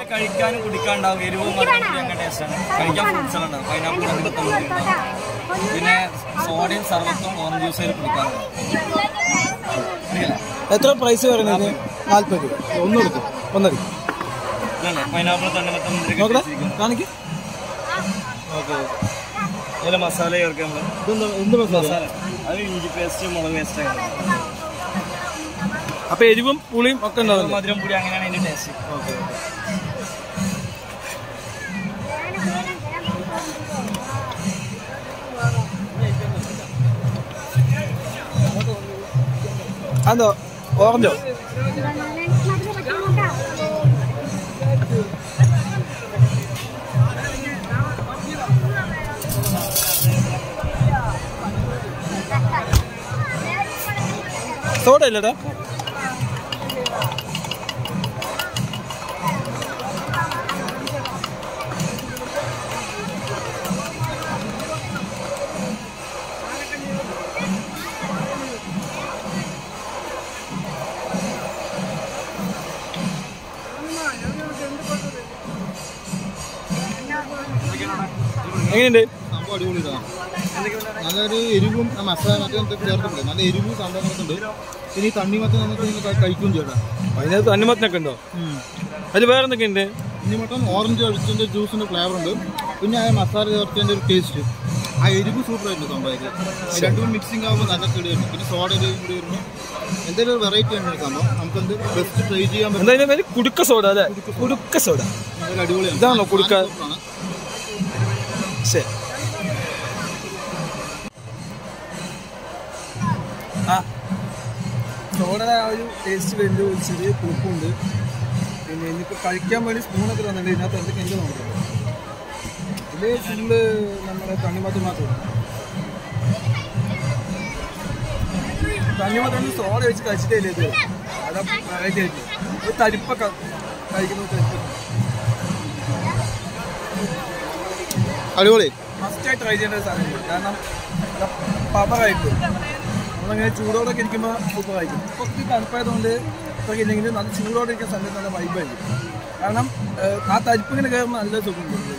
കഴിക്കാനും കുടിക്കാനുണ്ടാവും എരിവും മധുരം കൂടി അങ്ങനെ ടേസ്റ്റാണ് കഴിക്കാൻ ഫ്രൂട്ട്സ് ഉണ്ടാവും പൈനാപ്പിൾ തണ്ണിമത്തം ഉണ്ടാവും പിന്നെ സോഡയും സർവത്തും ഓറഞ്ച് ജ്യൂസ് അതിൽ കുടിക്കാറുണ്ടാവും എത്ര പ്രൈസ് പറയുന്നത് നാല്പത് രൂപ ഒന്ന് കൊടുക്കും ഒന്നടി ഇതാണ് പൈനാപ്പിൾ തണ്ണിമത്തം നോക്കട്ടെ കാണിക്ക് ഓക്കെ അതിൽ മസാല ചേർക്കാം നമ്മൾ ഇതെന്താ എന്ത് മസാല മസാല അത് ഇഞ്ചി പേസ്റ്റ് മുളക് പേസ്റ്റ് അങ്ങനെ അപ്പൊ എരിവും പുളിയും ഒക്കെ ഉണ്ടാവില്ല മധുരം കൂടി അങ്ങനെയാണ് അതിന്റെ ടേസ്റ്റ് അതോ ഓറഞ്ചോ സോഡ ഇല്ലടാ എങ്ങനെയുണ്ട് സംഭവം അടിപൊളിയാണ് നല്ലൊരു എരിവും ആ മസാല മറ്റേ എന്തൊക്കെ ചേർത്തിട്ടുണ്ട് നല്ല എരിവും സംഭവങ്ങളൊക്കെ ഉണ്ട് പിന്നെ ഈ തണ്ണിമത്തം നമുക്ക് ഇങ്ങനെ ക- കഴിക്കുകയും ചേട്ടാ അതിനകത്ത് അന്നമത്തിനൊക്കെ ഉണ്ടോ അതിൽ വേറെ എന്തൊക്കെയുണ്ട് തണ്ണിമത്തം ഓറഞ്ച് അടിച്ചതിൻ്റെ ജ്യൂസിൻ്റെ ഫ്ലേവർ ഉണ്ട് പിന്നെ ആ മസാല ചേർത്തതിൻ്റെ ഒരു ടേസ്റ്റ് ആ എരിവ് സൂപ്പറായിട്ടുണ്ട് സംഭവം രണ്ടും മിക്സിംഗ് ആകുമ്പോൾ നല്ല തെളിയുണ്ട് പിന്നെ സോഡ എരിവും കൂടി വരുമ്പോൾ എന്തെങ്കിലും ഒരു വെറൈറ്റി ആണ് ഈ സംഭവം നമുക്കെന്ത് ബെസ്റ്റ് ട്രൈ ചെയ്യാൻ പറ്റും എന്താ ഇതിന്റെ പേര് കുടുക്ക സോഡ അല്ലേ കുടുക്ക സോഡ നല്ല അടിപൊളിയാണ് ഇതാണോ കുടുക്ക? സൂപ്പറാണ്. ശരി ആ സോഡയുടെ ആ ഒരു ടേസ്റ്റ് വരുന്നത് ഒരു ചെറിയ പുളിപ്പുണ്ട് പിന്നെ ഇനിയിപ്പോൾ കഴിക്കാൻ വേണ്ടി സ്പൂണൊക്കെ തന്നിട്ടുണ്ട് ഇതിനകത്ത് എന്തൊക്കെ എനിക്ക് നോക്കാം ഇതിൽ ഫുള്ള് നമ്മുടെ തണ്ണിമത്തം മാത്രമേ തണ്ണിമത്തം സോഡ വെച്ച് കഴിച്ചിട്ടേ ഇല്ല ഇത് അതാ വെറൈറ്റി ആയിട്ട് ഒരു തരിപ്പൊക്കെ കഴിക്കുന്ന ഒരു തരിപ്പ് അടിപൊളി മസ്റ്റായി ട്രൈ ചെയ്യേണ്ട ഒരു സാധനമാണ് കാരണം പവറായിട്ട് നമ്മളങ്ങനെ ചൂടോടൊക്കെ ഇരിക്കുമ്പോൾ സൂപ്പർ ആയിരിക്കും കുറച്ച് തണുപ്പായതുകൊണ്ട് ഇത്രയ്ക്ക് ഇല്ലെങ്കിലും നല്ല ചൂടോടെ ഇരിക്കുന്ന സമയത്ത് നല്ല വൈബായിരിക്കും കാരണം ഏഹ്, ആ തരിപ്പ് ഇങ്ങനെ കയറുമ്പോൾ നല്ല സുഖം